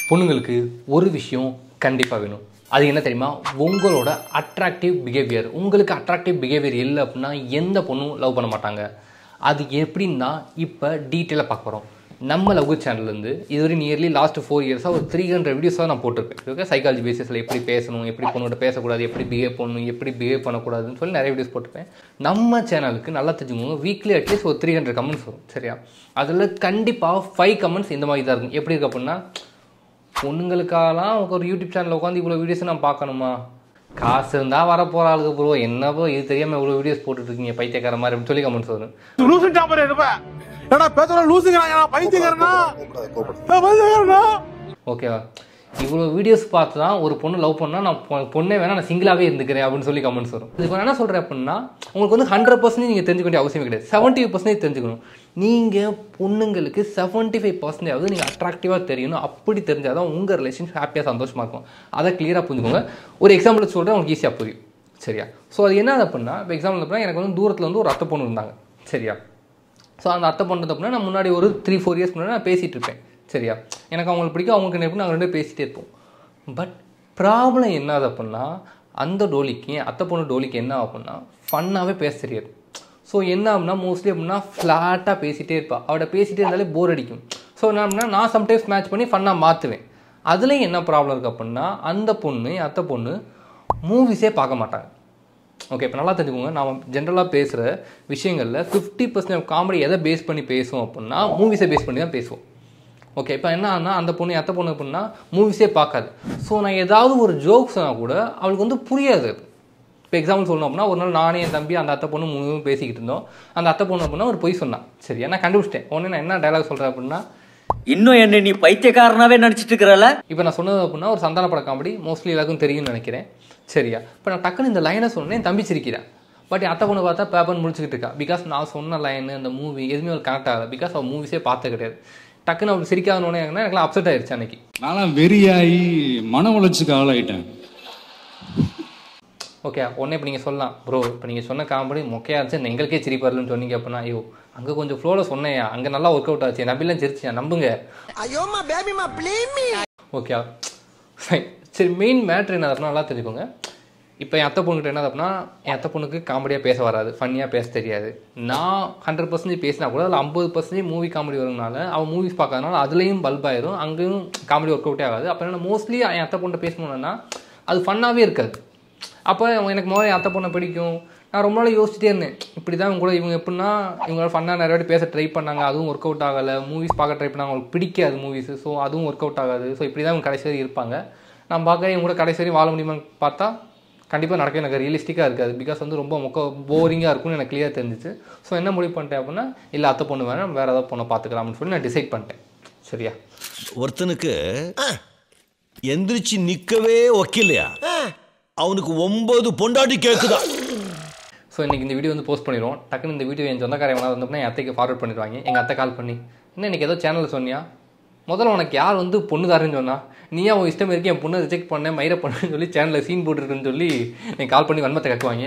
பொண்ணுங்களுக்கு ஒரு விஷயம் கண்டிப்பாக வேணும் அது என்ன தெரியுமா உங்களோட அட்ராக்டிவ் பிஹேவியர் உங்களுக்கு அட்ராக்டிவ் பிஹேவியர் இல்லை அப்படின்னா எந்த பொண்ணும் லவ் பண்ண மாட்டாங்க அது எப்படின்னா இப்போ டீட்டெயிலாக பார்க்க போகிறோம் நம்ம லவ் சேனல்லேருந்து இதுவரை நியர்லி லாஸ்ட் ஃபோர் இயர்ஸாக ஒரு த்ரீ ஹண்ட்ரட் வீடியோஸாக நான் போட்டிருப்பேன் ஓகே சைக்காலஜி பேசிஸில் எப்படி பேசணும் எப்படி பொண்ணோட பேசக்கூடாது எப்படி பிஹேவ் பண்ணணும் எப்படி பிஹேவ் பண்ணக்கூடாதுன்னு சொல்லி நிறைய வீடியோஸ் போட்டிருப்பேன் நம்ம சேனலுக்கு நல்லா தெரிஞ்சுக்கோங்க வீக்லி அட்லீஸ்ட் ஒரு த்ரீ ஹண்ட்ரட் கமெண்ட்ஸ் வரும் சரியா அதில் கண்டிப்பாக ஃபைவ் கமெண்ட்ஸ் இந்த மாதிரி தான் இருக்கும் எப்படி இருக்கு அப்படின்னா பொண்ணுங்களுக்காகலாம் ஒரு யூடியூப் சேனலில் உட்காந்து இவ்வளோ வீடியோஸ் நான் பார்க்கணுமா காசு இருந்தால் வர போகிற ஆளுக்கு ப்ரோ என்னப்போ இது தெரியாமல் இவ்வளோ வீடியோஸ் போட்டுட்டு இருக்கீங்க பைத்தியக்கார மாதிரி அப்படின்னு சொல்லி கமெண்ட்ஸ் வரும் லூசு டாப்பர் இருப்ப ஏடா பேசுற லூசுங்கிறாங்க பைத்தியக்காரனா நான் பைத்தியக்காரனா ஓகேவா இவ்வளோ வீடியோஸ் பார்த்து தான் ஒரு பொண்ணு லவ் பண்ணால் நான் பொ- பொண்ணே வேணா நான் சிங்கிளாகவே இருந்துக்கிறேன் அப்படின்னு சொல்லி கமெண்ட்ஸ் வரும் இதுக்கு நான் என்ன சொல்கிறேன் அப்படின்னா உங்களுக்கு வந்து ஹண்ட்ரட் பர்சன்டேஜ் நீங்கள் தெரிஞ்சுக்க வேண்டிய அவசியம் கிடையாது செவன்ட்டி ஃபைவ் பர்சன்டேஜ் தெரிஞ்சுக்கணும் நீங்கள் பொண்ணுங்களுக்கு செவன்ட்டி ஃபைவ் பர்சன்டேஜ் நீங்கள் அட்ராக்டிவாக தெரியணும் அப்படி தெரிஞ்சால் தான் உங்கள் ரிலேஷன்ஷிப் ஹாப்பியாக சந்தோஷமாக இருக்கும் அதை கிளியராக புரிஞ்சுக்கோங்க ஒரு எக்ஸாம்பிள் சொல்கிறேன் உங்களுக்கு ஈஸியாக புரியும் சரியா ஸோ அது என்ன அப்படின்னா இப்போ எக்ஸாம்பிள் அப்படின்னா எனக்கு வந்து தூரத்தில் வந்து ஒரு அத்தை பொண்ணு இருந்தாங்க சரியா ஸோ அந்த அத்தை பண்ணுறது அப்படின்னா நான் முன்னாடி ஒரு த்ரீ ஃபோர் இயர்ஸ் முன்னாடி நான் பேசிகிட்டு இருப்பேன் சரியா எனக்கு அவங்களுக்கு பிடிக்கும் அவங்களுக்கு என்ன பிடிக்கும் நாங்கள் ரெண்டு பேரும் பேசிகிட்டே இருப்போம் பட் ப்ராப்ளம் என்ன ஆகுது அப்படின்னா அந்த டோலிக்கு என் அத்தை பொண்ணு டோலிக்கு என்ன ஆகும் அப்படின்னா ஃபன்னாகவே பேச தெரியாது ஸோ என்ன ஆகும்னா மோஸ்ட்லி அப்படின்னா ஃப்ளாட்டாக பேசிகிட்டே இருப்பாள் அவட பேசிகிட்டே இருந்தாலே போர் அடிக்கும் ஸோ என்ன அப்படின்னா நான் சம்டைம்ஸ் மேட்ச் பண்ணி ஃபன்னாக மாற்றுவேன் அதுலேயும் என்ன ப்ராப்ளம் இருக்குது அப்படின்னா அந்த பொண்ணு என் அத்தை பொண்ணு மூவிஸே பார்க்க மாட்டாங்க ஓகே இப்போ நல்லா தெரிஞ்சுக்கோங்க நான் ஜென்ரலாக பேசுகிற விஷயங்களில் ஃபிஃப்டி பர்சன்ட் காமெடி எதை பேஸ் பண்ணி பேசுவோம் அப்படின்னா மூவிஸை பேஸ் பண்ணி தான் பேசுவோம் ஓகே இப்போ என்ன ஆகுனா அந்த பொண்ணு எத்த பொண்ணு அப்படின்னா மூவிஸே பார்க்காது ஸோ நான் ஏதாவது ஒரு ஜோக் சொன்னால் கூட அவளுக்கு வந்து புரியாது அது இப்போ எக்ஸாம்பிள் சொல்லணும் அப்படின்னா ஒரு நாள் நானே என் தம்பி அந்த அத்தை பொண்ணு மூணு பேசிக்கிட்டு இருந்தோம் அந்த அத்தை பொண்ணு அப்படின்னா ஒரு பொய் சொன்னான் சரி நான் கண்டுபிடிச்சிட்டேன் உடனே நான் என்ன டைலாக் சொல்கிறேன் அப்படின்னா இன்னும் என்ன நீ பைத்தியக்காரனாவே நடிச்சிட்டு இருக்கிறல இப்போ நான் சொன்னது அப்படின்னா ஒரு சந்தான பட காமெடி மோஸ்ட்லி எல்லாருக்கும் தெரியும்னு நினைக்கிறேன் சரியா இப்போ நான் டக்குன்னு இந்த லைனை சொன்னேன் என் தம்பி சிரிக்கிறேன் பட் என் அத்தை பொண்ணு பார்த்தா பேப்பர் முடிச்சுக்கிட்டு இருக்கா பிகாஸ் நான் சொன்ன லைன் அந்த மூவி எதுவுமே ஒரு கனெக்ட் ஆகலை பிகாஸ் அவள் மூவிஸே பார்த்தது கிடையாது டக்குன்னு அவள் சிரிக்காதனோடனே எனக்குலாம் அப்செட் ஆயிடுச்சு அன்னைக்கு நான்லாம் வெறியாகி மன உளைச்சுக்கு ஆளாயிட்டேன் ஓகே உடனே இப்போ நீங்கள் சொல்லலாம் ப்ரோ இப்போ நீங்கள் சொன்ன காமெடி மொக்கையாக இருந்துச்சு எங்களுக்கே சிரிப்பு வரலன்னு சொன்னீங்க அப்படின்னா ஐயோ அங்கே கொஞ்சம் ஃப்ளோவில் சொன்னேயா அங்கே நல்லா ஒர்க் அவுட் ஆச்சு நம்பிலாம் சிரிச்சியா நம்புங்க ஐயோமா பேபிமா ப்ளீஸ் மீ ஓகே ஃபைன் சரி மெயின் மேட்ரு என்ன அப்படின்னா நல்லா தெரிஞ்சுக்கோங்க இப்போ என் அத்தை பொண்ணுகிட்ட என்ன அப்படின்னா என் அத்தை பொண்ணுக்கு காமெடியாக பேச வராது ஃபன்னியாக பேச தெரியாது நான் ஹண்ட்ரட் பர்சன்டேஜ் பேசினா கூட அதில் ஐம்பது பர்சன்டேஜ் மூவி காமெடி வரும்னால அவன் மூவிஸ் பார்க்கறதுனால அதுலேயும் பல்ப் ஆயிரும் அங்கேயும் காமெடி ஒர்க் அவுட்டே ஆகாது அப்போ என்ன மோஸ்ட்லி என் அத்தை பொண்ணை பேசணும்னா அது ஃபன்னாகவே இருக்காது அப்போ எனக்கு முதல்ல என் அத்தை பொண்ணை பிடிக்கும் நான் ரொம்ப நாள் யோசிச்சுட்டே இருந்தேன் இப்படி தான் இவங்க கூட இவங்க எப்படின்னா இவங்க ஃபன்னாக நிறைய வாட்டி பேச ட்ரை பண்ணாங்க அதுவும் ஒர்க் அவுட் ஆகலை மூவிஸ் பார்க்க ட்ரை பண்ணாங்க அவங்களுக்கு பிடிக்காது மூவிஸ் ஸோ அதுவும் ஒர்க் அவுட் ஆகாது ஸோ இப்படி தான் இவங்க கடைசி வரை இருப்பாங்க நான் பார்க்க இவங்க கூட கடைசி வரை வாழ முடியுமான்னு பார்த்தா கண்டிப்பாக நடக்க எனக்கு ரியலிஸ்டிக்காக இருக்காது பிகாஸ் வந்து ரொம்ப மொக்க போரிங்காக இருக்கும்னு எனக்கு கிளியர் தெரிஞ்சிச்சு ஸோ என்ன முடிவு பண்ணிட்டேன் அப்படின்னா இல்லை அத்தை பொண்ணு வேணாம் வேறு ஏதாவது பொண்ணை பார்த்துக்கலாம்னு சொல்லி நான் டிசைட் பண்ணிட்டேன் சரியா ஒருத்தனுக்கு எந்திரிச்சு நிக்கவே ஒக்கில்லையா அவனுக்கு ஒன்பது பொண்டாட்டி கேக்குதா ஸோ இன்றைக்கி இந்த வீடியோ வந்து போஸ்ட் பண்ணிடுவோம் டக்குன்னு இந்த வீடியோ என் சொந்தக்காரன் எவனாவது வந்தப்பனா என் அத்தைக்கு ஃபார்வர்ட் பண்ணிடுவாங்க எங்கள் அத்தை கால் பண்ணி என்ன இன்றைக்கி ஏதோ சேனலில் சொன்னியா முதல்ல உனக்கு யார் வந்து பொண்ணுதாருன்னு சொன்னா நீயா உன் இஷ்டம் இருக்கு என் பொண்ணை ரிஜெக்ட் பண்ணேன் மயிரை பண்ணேன்னு சொல்லி சேனலில் சீன் போட்டுருக்குன்னு சொல்லி எனக்கு கால் பண்ணி வன்மத்தை கட்டுவாங்க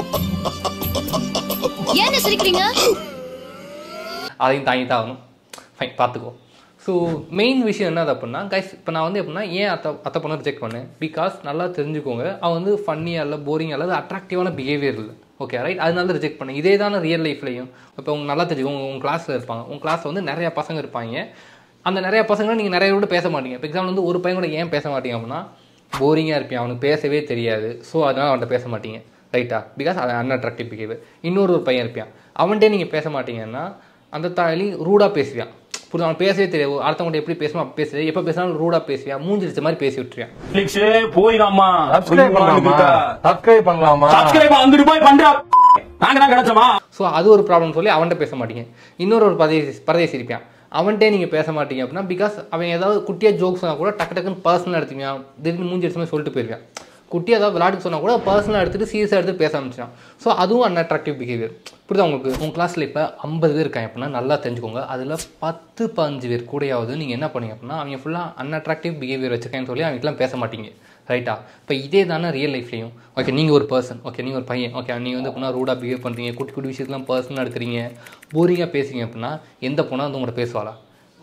ஏன் சிரிக்கிறீங்க அதையும் தாங்கி தான் ஆகணும் ஃபைன் பார்த்துக்கோ ஸோ மெயின் விஷயம் என்னது அப்படின்னா கைஸ் இப்போ நான் வந்து எப்படின்னா ஏன் அத்தை அத்தை பொண்ணை ரிஜெக்ட் பண்ணேன் பிகாஸ் நல்லா தெரிஞ்சுக்கோங்க அவன் வந்து ஃபன்னியாக இல்லை போரிங்காக இல்லை அட்ராக்டிவான பிஹேவியர் இல்லை ஓகே ரைட் அதனால ரிஜெக்ட் பண்ணேன் இதே தானே ரியல் லைஃப்லையும் இப்போ உங்க நல்லா தெரிஞ்சுக்கோங்க உங்கள் கிளாஸில் இருப்பாங்க உங்கள் கிளாஸில் வந்து நிறைய பசங்க இருப்பாங்க அந்த நிறைய பசங்க நீங்கள் நிறைய கூட பேச மாட்டீங்க இப்போ எக்ஸாம்பிள் வந்து ஒரு பையன் கூட ஏன் பேச மாட்டீங்க அப்படின்னா போரிங்காக இருப்பான் அவனுக்கு பேசவே தெரியாது ஸோ அதனால் அவன்கிட்ட பேச மாட்டீங்க ரைட்டா பிகாஸ் அது அன்அட்ராக்டிவ் பிஹேவியர் இன்னொரு ஒரு பையன் இருப்பான் அவன்கிட்டே நீங்கள் பேச மாட்டீங்கன்னா அந்த தாலி ரூடாக பேசுவான் புரியுது அவன் பேசவே தெரியாது அடுத்தவங்க எப்படி பேசணும் அப்படி பேசுறது எப்போ பேசினாலும் ரூடாக பேசுவான் மூஞ்சிடிச்ச மாதிரி பேசி விட்டுருவான் போயிடாமா சப்ஸ்கிரைப் பண்ணலாமா சப்ஸ்கிரைப் பண்ணலாமா சப்ஸ்கிரைப் அங்கிட்டு போய் பண்றா நாங்க தான் கிடைச்சோமா ஸோ அது ஒரு ப்ராப்ளம் சொல்லி அவன்கிட்ட பேச மாட்டீங்க இன்னொரு ஒரு பரதேசி பரதேசி இருப்பான் அவன்கிட்டே நீங்கள் பேச மாட்டீங்க அப்படின்னா பிகாஸ் அவன் ஏதாவது குட்டியாக ஜோக் சொன்னால் கூட டக்கு டக்குன்னு பர்சனலாக எடுத்துக்குவான் திடீர்னு மூஞ்சி அடிச்ச மாதிரி சொல்லிட்டு போயிருக்கான் குட்டியாக ஏதாவது விளையாட்டு சொன்னால் கூட பர்சனலாக எடுத்துட்டு சீரியஸாக எடுத்து பேச ஆரம்பிச்சான் ஸோ அதுவும் அன்அட்ராக்டிவ் பிஹேவியர் புரியுதா உங்களுக்கு உங்கள் கிளாஸில் இப்போ ஐம்பது பேர் இருக்காங்க அப்படின்னா நல்லா தெரிஞ்சுக்கோங்க அதில் பத்து பதினஞ்சு பேர் கூடயாவது நீங்கள் என்ன பண்ணீங்க அப்படின்னா அவங்க ஃபுல்லாக அன்அட்ராக்டிவ் பிஹேவியர் வச்சிருக்கேன்னு சொல்லி அவங்களுக்குலாம் பேச மாட்டீங்க ரைட்டா இப்போ இதே தானே ரியல் லைஃப்லையும் ஓகே நீங்கள் ஒரு பர்சன் ஓகே நீங்கள் ஒரு பையன் ஓகே நீங்கள் வந்து அப்படின்னா ரூடாக பிஹேவ் பண்ணுறீங்க குட்டி குட்டி விஷயத்துலாம் பர்சனலாக எடுக்கிறீங்க போரிங்காக பேசுறீங்க அப்படின்னா எந்த பொண்ணாக வந்து உங்கள்கிட்ட பேசுவாளா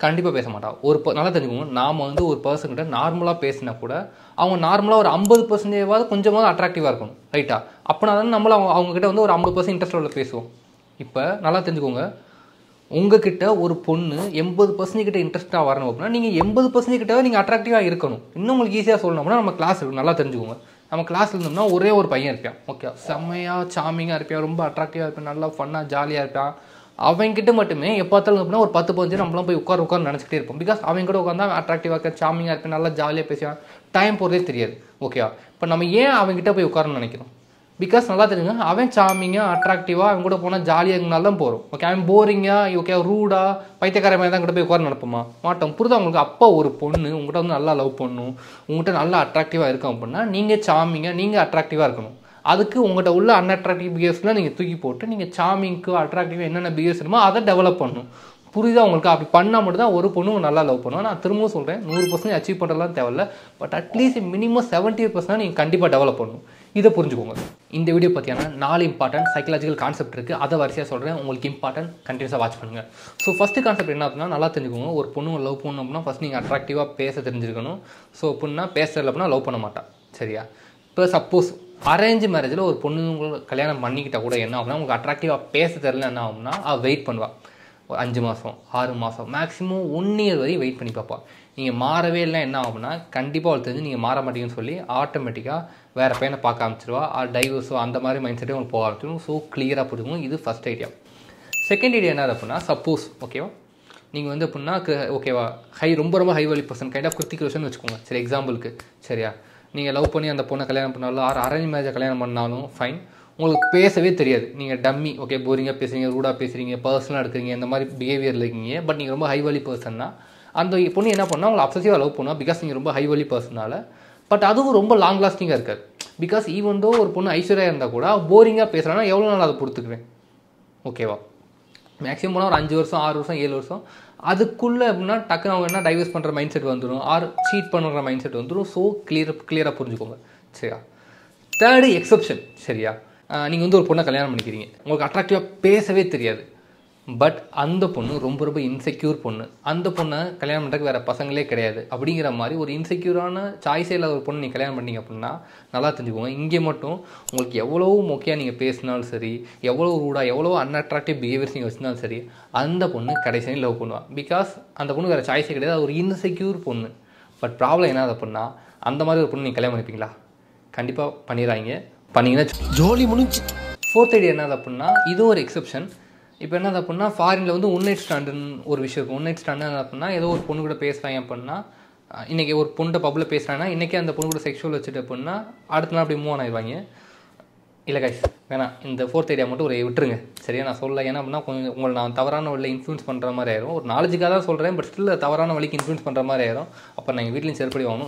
கண்டிப்பாக பேச மாட்டா ஒரு ப- நல்லா தெரிஞ்சுக்கோங்க நாம் வந்து ஒரு பர்சன்கிட்ட நார்மலாக பேசினா கூட அவங்க நார்மலாக ஒரு ஐம்பது பர்சன்டேஜாவது கொஞ்சமாவது அட்ராக்டிவாக இருக்கணும் ரைட்டா அப்போனா தான் நம்மள அவங்க அவங்ககிட்ட வந்து ஒரு ஐம்பது பர்சன்ட் இன்ட்ரெஸ்ட் பேசுவோம் இப்போ நல்லா தெரிஞ்சுக்கோங்க உங்ககிட்ட ஒரு பொண்ணு எண்பது பர்சன்ட் கிட்ட இன்ட்ரெஸ்ட்டாக வரணும் அப்படின்னா நீங்கள் எண்பது பர்சன்ட் கிட்ட நீங்கள் அட்ராக்டிவாக இருக்கணும் இன்னும் உங்களுக்கு ஈஸியாக சொல்லணும்னா நம்ம கிளாஸ் இருக்கும் நல்லா தெரிஞ்சுக்கோங்க நம்ம கிளாஸ் இருந்தோம்னா ஒரே ஒரு பையன் இருப்பான் ஓகே செம்மையாக சாமிங்காக இருப்பான் ரொம்ப அட்ராக்டிவாக இருப்பான் நல்லா ஃபன்னாக ஜாலியாக இருப்பான் அவன்கிட்ட மட்டுமே எப்போ பார்த்தாலும் அப்படின்னா ஒரு பத்து பதினஞ்சு நம்மளாம் போய் உட்கார உட்கார நினச்சிக்கிட்டே இருப்போம் பிகாஸ் அவன் கூட உட்காந்தா அட்ராக்டிவாக இருக்க சாமிங்காக இருப்பேன் நல்லா ஜாலியாக பேசுவான் டைம் போகிறதே தெரியாது ஓகேவா இப்போ நம்ம ஏன் அவன்கிட்ட போய் உட்காரணும்னு நினைக்கிறோம் பிகாஸ் நல்லா தெரியுங்க அவன் சாமிங்காக அட்ராக்டிவாக அவன் கூட போனால் ஜாலியாக இருந்தாலும் தான் போகிறோம் ஓகே அவன் போரிங்காக ஓகே ரூடாக பைத்தியக்கார மாதிரி தான் கூட போய் உட்கார நடப்போமா மாட்டோம் புரிதா உங்களுக்கு அப்போ ஒரு பொண்ணு உங்கள்கிட்ட வந்து நல்லா லவ் பண்ணும் உங்கள்கிட்ட நல்லா அட்ராக்டிவாக இருக்கும் அப்படின்னா நீங்கள் சாமிங்காக நீங்கள் அட்ராக்டிவாக இருக்கணும் அதுக்கு உங்கள்கிட்ட உள்ள அன்அட்ராக்டிவ் பிஹேவ்ஸ்லாம் நீங்கள் தூக்கி போட்டு நீங்கள் சாமிங்க்கு அட்ராக்டிவாக என்னென்ன பிஹேவ்ஸ் இருக்குமோ அதை டெவலப் பண்ணணும் புரியுதா உங்களுக்கு அப்படி பண்ணால் மட்டும் தான் ஒரு பொண்ணு உங்களை நல்லா லவ் பண்ணுவோம் நான் திரும்பவும் சொல்கிறேன் நூறு பர்சன்ட் அச்சீவ் பண்ணுறதுலாம் தேவையில்ல but at least minimum seventy percent நீங்கள் கண்டிப்பாக டெவலப் பண்ணணும் இதை புரிஞ்சுக்கோங்க இந்த வீடியோ பார்த்தீங்கன்னா நாலு இம்பார்ட்டன்ட் சைக்கலாஜிக்கல் கான்செப்ட் இருக்குது அதை வரிசையாக சொல்கிறேன் உங்களுக்கு இம்பார்ட்டன்ட் கண்டினியூஸாக வாட்ச் பண்ணுங்கள் ஸோ ஃபஸ்ட்டு கான்செப்ட் என்ன அப்படின்னா நல்லா தெரிஞ்சுக்கோங்க ஒரு பொண்ணு லவ் பண்ணணும் அப்படின்னா ஃபஸ்ட் நீங்கள் அட்ராக்டிவாக பேச தெரிஞ்சிருக்கணும் ஸோ பொண்ணா பேசுறதுல அப்படின்னா லவ் பண்ண மாட்டா சரியா இப்போ சப்போஸ் அரேஞ்ச் மேரேஜில் ஒரு பொண்ணு உங்களுக்கு கல்யாணம் பண்ணிக்கிட்டா கூட என்ன ஆகும்னா உங்களுக்கு அட்ராக்டிவாக பேச தெரியல என்ன ஆகும்னா அவள் வெயிட் பண்ணுவாள் ஒரு அஞ்சு மாதம் ஆறு மாதம் மேக்ஸிமம் ஒன் இயர் வரையும் வெயிட் பண்ணி பார்ப்பா நீங்கள் மாறவே இல்லை என்ன ஆகும்னா கண்டிப்பாக அவள் தெரிஞ்சு நீங்கள் மாற மாட்டீங்கன்னு சொல்லி ஆட்டோமேட்டிக்காக வேறு பையனை பார்க்க ஆரம்பிச்சிருவா டைவர்ஸோ அந்த மாதிரி மைண்ட் செட்டே உங்களுக்கு போக ஆரம்பிச்சிடும் ஸோ கிளியராக புரிஞ்சுக்கணும் இது ஃபஸ்ட் ஐடியா செகண்ட் ஐடியா என்ன அப்படின்னா சப்போஸ் ஓகேவா நீங்கள் வந்து அப்படின்னா ஓகேவா ஹை ரொம்ப ரொம்ப high value person kind of Hrithik Roshan வச்சுக்கோங்க சரி எக்ஸாம்பிளுக்கு சரியா நீங்கள் லவ் பண்ணி அந்த பொண்ணை கல்யாணம் பண்ணாலும் ஆர் அரேஞ்ச் மேரேஜை கல்யாணம் பண்ணாலும் ஃபைன் உங்களுக்கு பேசவே தெரியாது நீங்கள் டம்மி ஓகே போரிங்காக பேசுறீங்க ரூடாக பேசுறீங்க பர்சனலாக எடுக்கிறீங்க இந்த மாதிரி பிஹேவியரில் இருக்கீங்க பட் நீங்கள் ரொம்ப ஹை வேல்யூ பர்சன்னா அந்த பொண்ணு என்ன பண்ணால் உங்களை அப்சசிவாக லவ் பண்ணுவா பிகாஸ் நீங்கள் ரொம்ப ஹை வேல்யூ பர்சனால பட் அதுவும் ரொம்ப லாங் லாஸ்டிங்காக இருக்காது பிகாஸ் ஈவன் தோ ஒரு பொண்ணு ஐஸ்வர்யா இருந்தால் கூட போரிங்காக பேசுகிறான்னா எவ்வளோ நாள் அதை பொறுத்துக்குவேன் ஓகேவா மேக்ஸிமம் போனால் ஒரு அஞ்சு வருஷம் ஆறு வருஷம் ஏழு வருஷம் அதுக்குள்ளே எப்படின்னா டக்குன்னு அவங்க என்ன டைவர்ஸ் பண்ணுற மைண்ட் செட் வந்துடும் ஆர் சீட் பண்ணுற மைண்ட் செட் வந்துடும் ஸோ கிளியர் கிளியராக புரிஞ்சுக்கோங்க சரியா தேர்டு எக்ஸப்ஷன் சரியா நீங்கள் வந்து ஒரு பொண்ணை கல்யாணம் பண்ணிக்கிறீங்க உங்களுக்கு அட்ராக்டிவாக பேசவே தெரியாது பட் அந்த பொண்ணு ரொம்ப ரொம்ப இன்செக்யூர் பொண்ணு அந்த பொண்ணை கல்யாணம் பண்ணுறதுக்கு வேறு பசங்களே கிடையாது அப்படிங்கிற மாதிரி ஒரு இன்செக்யூரான சாய்ஸே இல்லாத ஒரு பொண்ணு நீங்கள் கல்யாணம் பண்ணீங்க அப்படின்னா நல்லா தெரிஞ்சுக்கோங்க இங்கே மட்டும் உங்களுக்கு எவ்வளோ மொக்கையாக நீங்கள் பேசினாலும் சரி எவ்வளோ ரூடாக எவ்வளோ அன்அட்ராக்டிவ் பிஹேவியர்ஸ் நீங்கள் வச்சிருந்தாலும் சரி அந்த பொண்ணு கடைசி லவ் பண்ணுவாள் பிகாஸ் அந்த பொண்ணு வேறு சாய்ஸே கிடையாது அது ஒரு இன்செக்யூர் பொண்ணு பட் ப்ராப்ளம் என்ன அப்படின்னா அந்த மாதிரி ஒரு பொண்ணு நீங்கள் கல்யாணம் பண்ணிப்பீங்களா கண்டிப்பாக பண்ணிடுறாங்க பண்ணீங்கன்னா ஜோலி முடிஞ்சு ஃபோர்த் ஐடியா என்னது அப்படின்னா இதுவும் ஒரு எக்ஸப்ஷன் இப்போ என்னது அப்படின்னா ஃபாரினில் வந்து ஒன் நைட் ஸ்டாண்டுன்னு ஒரு விஷயம் இருக்கும் ஒன் நைட் ஸ்டாண்டு என்ன அப்படின்னா ஏதோ ஒரு பொண்ணு கூட பேசுகிறாங்க அப்படின்னா அஹ் இன்னைக்கு ஒரு பொண்ணு பப்பில் பேசுகிறாங்கன்னா இன்றைக்கி அந்த பொண்ணு கூட செக்ஷுவல் வச்சுட்டு அப்படின்னா அடுத்த நாள் அப்படி மூவ் ஆன் ஆயிடுவாங்க இல்லை கைஸ் வேணாம் இந்த ஃபோர்த் ஐடியா மட்டும் ஒரு விட்டுருங்க சரியா நான் சொல்ல ஏன்னா அப்படின்னா கொஞ்சம் உங்களை நான் தவறான வழியில் இன்ஃப்ளூன்ஸ் பண்ணுற மாதிரி ஆயிரும் ஒரு நாலேஜுக்காக தான் சொல்கிறேன் பட் ஸ்டில் தவறான வழிக்கு இன்ஃப்ளூன்ஸ் பண்ணுற மாதிரி ஆயிரும் அப்போ நான் எங்கள் வீட்லையும் செருப்படி வாங்கணும்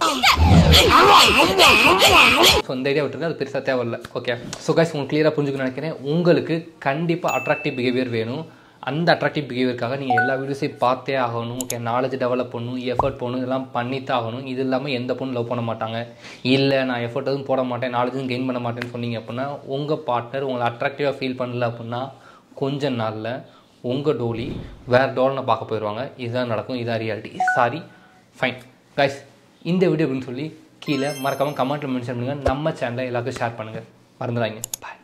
ஸோ இந்த ஐடியா விட்டுருங்க அது பெருசாக தேவையில்ல ஓகே ஸோ கைஸ் உங்களுக்கு கிளியராக புரிஞ்சுக்கணும்னு நினைக்கிறேன் உங்களுக்கு கண்டிப்பாக அட்ராக்டிவ் பிஹேவியர் வேணும் அந்த அட்ராக்டிவ் பிஹேவியருக்காக நீங்கள் எல்லா வீடியோஸையும் பார்த்தே ஆகணும் ஓகே நாலேஜ் டெவலப் பண்ணணும் எஃபர்ட் பண்ணணும் இதெல்லாம் பண்ணித்தான் ஆகணும் இது இல்லாமல் எந்த பொண்ணு லவ் பண்ண மாட்டாங்க இல்லை நான் எஃபர்ட் எதுவும் போட மாட்டேன் நாலேஜும் கெயின் பண்ண மாட்டேன்னு சொன்னீங்க அப்படின்னா உங்கள் பார்ட்னர் உங்களை அட்ராக்டிவாக ஃபீல் பண்ணல அப்படின்னா கொஞ்ச நாளில் உங்கள் டோலி வேறு டோலனை பார்க்க போயிடுவாங்க இதுதான் நடக்கும் இதுதான் ரியாலிட்டி சாரி ஃபைன் கைஸ் இந்த வீடியோ அப்படின்னு சொல்லி கீழே மறக்காமல் கமெண்ட்டில் மென்ஷன் பண்ணுங்கள் நம்ம சேனலை எல்லாருக்கும் ஷேர் பண்ணுங்கள் மறந்துடாங்க பாய்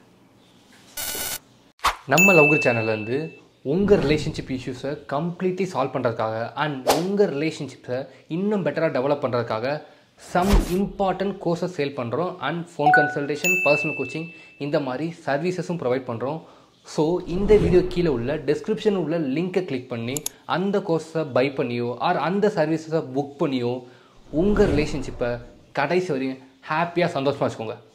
நம்ம லவ்கர் சேனல்லேருந்து உங்கள் ரிலேஷன்ஷிப் இஷ்யூஸை கம்ப்ளீட்லி சால்வ் பண்ணுறதுக்காக அண்ட் உங்கள் ரிலேஷன்ஷிப்ஸை இன்னும் பெட்டராக டெவலப் பண்ணுறதுக்காக சம் இம்பார்ட்டன்ட் கோர்சஸ் சேல் பண்ணுறோம் and phone consultation personal coaching இந்த மாதிரி சர்வீசஸும் ப்ரொவைட் பண்ணுறோம் ஸோ இந்த வீடியோ கீழே உள்ள டெஸ்கிரிப்ஷன் உள்ள லிங்க்கை கிளிக் பண்ணி அந்த கோர்ஸை பை பண்ணியோ ஆர் அந்த சர்வீசஸை புக் பண்ணியோ உங்கள் ரிலேஷன்ஷிப்பை கடைசி வரையும் ஹாப்பியாக சந்தோஷமாக வச்சுக்கோங்க